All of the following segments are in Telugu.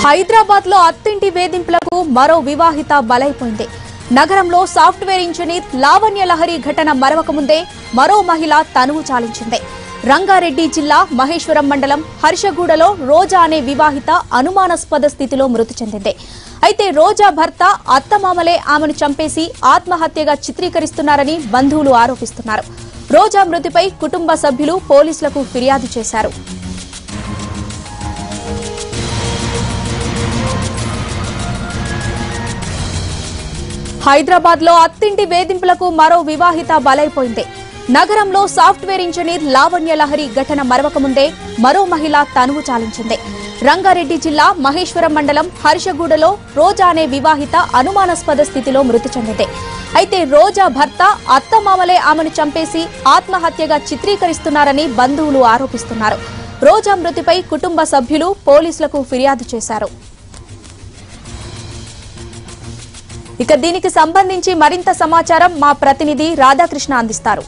హైదరాబాద్ లో అత్తింటి వేధింపులకు మరో వివాహిత బలైపోయింది నగరంలో సాఫ్ట్వేర్ ఇంజనీర్ లావణ్య లహరి ఘటన మరవక ముందే మరో మహిళ తనువు చాలించింది రంగారెడ్డి జిల్లా మహేశ్వరం మండలం హర్షగూడలో రోజా అనే వివాహిత అనుమానాస్పద స్థితిలో మృతి చెందింది అయితే రోజా భర్త అత్తమామలే ఆమెను చంపేసి ఆత్మహత్యగా చిత్రీకరిస్తున్నారని బంధువులు ఆరోపిస్తున్నారు రోజా మృతిపై కుటుంబ సభ్యులు పోలీసులకు ఫిర్యాదు చేశారు హైదరాబాద్ లో అత్తింటి వేధింపులకు మరో వివాహిత బలైపోయింది నగరంలో సాఫ్ట్వేర్ ఇంజనీర్ లావణ్య లహరి ఘటన మరవక ముందే మరో మహిళ తనువు చాలించింది రంగారెడ్డి జిల్లా మహేశ్వరం మండలం హర్షగూడలో రోజా అనే వివాహిత అనుమానాస్పద స్థితిలో మృతి చెందింది అయితే రోజా భర్త అత్తమామలే ఆమెను చంపేసి ఆత్మహత్యగా చిత్రీకరిస్తున్నారని బంధువులు ఆరోపిస్తున్నారు రోజా మృతిపై కుటుంబ సభ్యులు పోలీసులకు ఫిర్యాదు చేశారు ఇక దీనికి సంబంధించి మరింత సమాచారం మా ప్రతినిధి రాధాకృష్ణ అందిస్తారు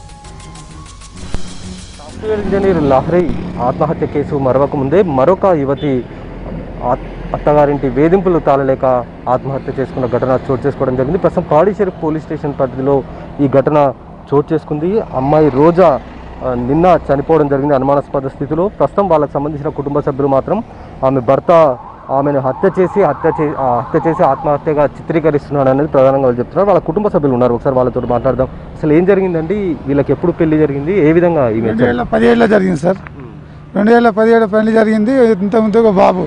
సాఫ్ట్వేర్ ఇంజనీర్ లహరి ఆత్మహత్య కేసు మరవక ముందే మరొక యువతి ఆత్- అత్తగారింటి వేధింపులు తాళలేక ఆత్మహత్య చేసుకున్న ఘటన చోటు చేసుకోవడం జరిగింది ప్రస్తుతం పాడిషెర్ పోలీస్ స్టేషన్ పరిధిలో ఈ ఘటన చోటు చేసుకుంది అమ్మాయి రోజా ఆ, నిన్న చనిపోవడం జరిగింది అనుమానాస్పద స్థితిలో ప్రస్తుతం వాళ్ళకి సంబంధించిన కుటుంబ సభ్యులు మాత్రం ఆమె భర్త ఆమెను హత్య చేసి హత్య చే ఆ, హత్య చేసి ఆత్మహత్యగా చిత్రీకరిస్తున్నాడు అనేది ప్రధానంగా వాళ్ళు చెప్తున్నారు వాళ్ళ కుటుంబ సభ్యులు ఉన్నారు ఒకసారి వాళ్ళతో మాట్లాడదాం అసలు ఏం జరిగిందండి వీళ్ళకి ఎప్పుడు పెళ్లి జరిగింది ఏ విధంగా ఈమె రెండు వేల పదిహేడులో జరిగింది సార్ రెండు వేల పదిహేడు పెళ్లి జరిగింది ఇంత ముందు ఒక బాబు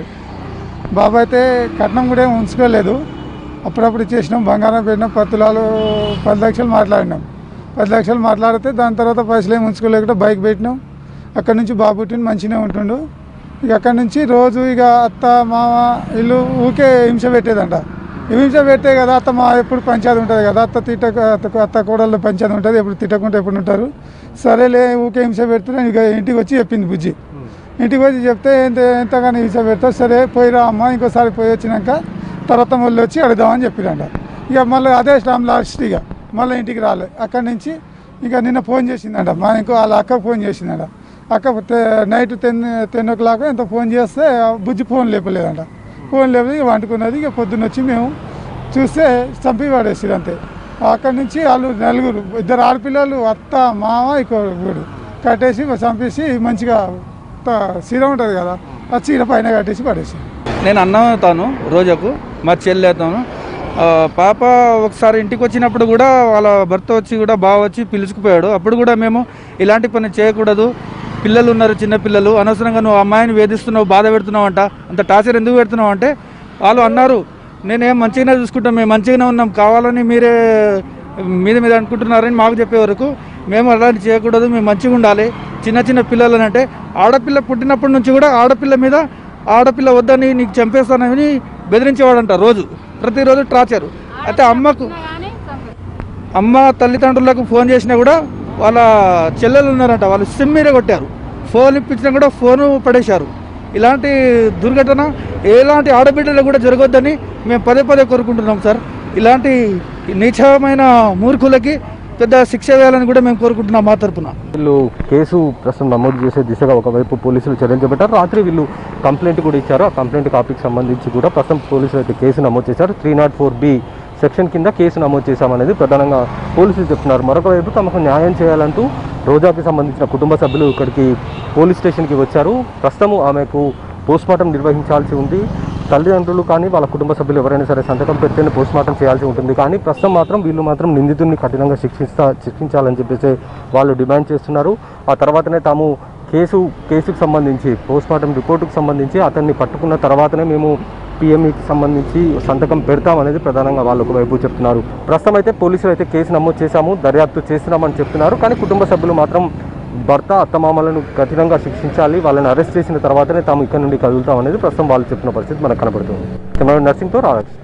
బాబు అయితే కట్నం కూడా ఏం ఉంచుకోలేదు అప్పుడప్పుడు చేసినాం బంగారం పెట్టినాం పది తులాలు పది లక్షలు మాట్లాడినాం పది లక్షలు మాట్లాడితే దాని తర్వాత పైసలు ఏమి ఉంచుకోలేకుండా బైక్ పెట్టినాం అక్కడ నుంచి బాబు పుట్టిన మంచిగానే ఉంటుండు ఇక అక్కడ నుంచి రోజు ఇక అత్త మామ ఇల్లు ఊకే హింస పెట్టేదంట ఈ హింస పెట్టే కదా అత్త మా ఎప్పుడు పంచాయతీ ఉంటుంది కదా అత్త తిట్టక అత్త అత్త కోడళ్ళు పంచాయతీ ఉంటుంది ఎప్పుడు తిట్టకుండా ఎప్పుడు ఉంటారు సరేలే ఊకే హింస పెడుతున్నా ఇక ఇంటికి వచ్చి చెప్పింది బుజ్జి ఇంటికి వచ్చి చెప్తే ఎంత ఎంతగానో హింస పెడతావు సరే పోయిరా అమ్మ ఇంకోసారి పోయి వచ్చినాక తర్వాత మళ్ళీ వచ్చి అడుగుదామని చెప్పిరంట ఇక మళ్ళీ అదే స్టామ్ లాస్ట్ ఇక మళ్ళీ ఇంటికి రాలే అక్కడి నుంచి ఇక నిన్న ఫోన్ చేసిందంట మా ఇంకో వాళ్ళ అక్క ఫోన్ చేసిందంట అక్క తె- night ten ten o'clock ఎంత ఫోన్ చేస్తే ఆ బుజ్జి ఫోన్ లేపలేదంట ఫోన్ లేపి ఇక వండుకున్నది ఇక పొద్దున్న వచ్చి మేము చూస్తే చంపి పడేసారు అంతే అక్కడి నుంచి వాళ్ళు నలుగురు ఇద్దరు ఆడపిల్లలు అత్త మామ ఇంకోడు కట్టేసి చంపేసి మంచిగా త- చీర ఉంటుంది కదా ఆ చీర పైన కట్టేసి పడేసి నేను అన్నం అవుతాను రోజుకు మా చెల్లి అవుతాను ఆ, పాప ఒకసారి ఇంటికి వచ్చినప్పుడు కూడా వాళ్ళ భర్త వచ్చి కూడా బాగా వచ్చి పిలుచుకుపోయాడు అప్పుడు కూడా మేము ఇలాంటి పని చేయకూడదు పిల్లలు ఉన్నారు చిన్న పిల్లలు అనవసరంగా నువ్వు అమ్మాయిని వేధిస్తున్నావు బాధ పెడుతున్నావు అంట అంత టార్చర్ ఎందుకు పెడుతున్నావు అంటే వాళ్ళు అన్నారు నేనేం మంచిగానే చూసుకుంటాం మేము మంచిగానే ఉన్నాం కావాలని మీరే మీద మీద అనుకుంటున్నారని మాకు చెప్పే వరకు మేము అలాంటి చేయకూడదు మేము మంచిగా ఉండాలి చిన్న చిన్న పిల్లలు అంటే ఆడపిల్ల పుట్టినప్పటి నుంచి కూడా ఆడపిల్ల మీద ఆడపిల్ల వద్దని నీకు చంపేస్తానని బెదిరించేవాడంట రోజు ప్రతిరోజు టార్చర్ అయితే అమ్మకు అమ్మ తల్లిదండ్రులకు ఫోన్ చేసినా కూడా వాళ్ళ చెల్లెలు ఉన్నారంట వాళ్ళు సిమ్ మీరే కొట్టారు ఫోన్ ఇప్పించినా కూడా ఫోను పడేశారు ఇలాంటి దుర్ఘటన ఎలాంటి ఆడబిడ్డలు కూడా జరగొద్దని మేము పదే పదే కోరుకుంటున్నాం సార్ ఇలాంటి నీచమైన మూర్ఖులకి పెద్ద శిక్ష వేయాలని కూడా మేము కోరుకుంటున్నాం మా తరపున వీళ్ళు కేసు ప్రస్తుతం నమోదు చేసే దిశగా ఒకవైపు పోలీసులు చర్యలు చేపట్టారు రాత్రి వీళ్ళు కంప్లైంట్ కూడా ఇచ్చారు ఆ కంప్లైంట్ కాపీకి సంబంధించి కూడా ప్రస్తుతం పోలీసులు అయితే కేసు నమోదు చేశారు three not four B section కింద కేసు నమోదు చేశామనేది ప్రధానంగా పోలీసులు చెప్తున్నారు మరొక వైపు తమకు న్యాయం చేయాలంటూ రోజాకి సంబంధించిన కుటుంబ సభ్యులు ఇక్కడికి పోలీస్ స్టేషన్కి వచ్చారు ప్రస్తుతం ఆమెకు పోస్ట్మార్టం నిర్వహించాల్సి ఉంది తల్లిదండ్రులు కానీ వాళ్ళ కుటుంబ సభ్యులు ఎవరైనా సరే సంతకం పెడితేనే పోస్ట్మార్టం చేయాల్సి ఉంటుంది కానీ ప్రస్తుతం మాత్రం వీళ్ళు మాత్రం నిందితుడిని కఠినంగా శిక్షిస్తా శిక్షించాలని చెప్పేసి వాళ్ళు డిమాండ్ చేస్తున్నారు ఆ తర్వాతనే తాము కేసు కేసుకు సంబంధించి పోస్ట్మార్టం రిపోర్టుకు సంబంధించి అతన్ని పట్టుకున్న తర్వాతనే మేము పిఎంఈకి సంబంధించి సంతకం పెడతామనేది ప్రధానంగా వాళ్ళు ఒకవైపు చెప్తున్నారు ప్రస్తుతం అయితే పోలీసులు అయితే కేసు నమోదు చేశాము దర్యాప్తు చేస్తున్నామని చెప్తున్నారు కానీ కుటుంబ సభ్యులు మాత్రం భర్త అత్తమామలను కఠినంగా శిక్షించాలి వాళ్ళని అరెస్ట్ చేసిన తర్వాతనే తాము ఇక్కడ నుండి కదులుతాం అనేది ప్రస్తుతం వాళ్ళు చెప్పిన పరిస్థితి మనకు కనబడుతుంది కెమెరా నర్సింగ్తో రాధాకృష్ణ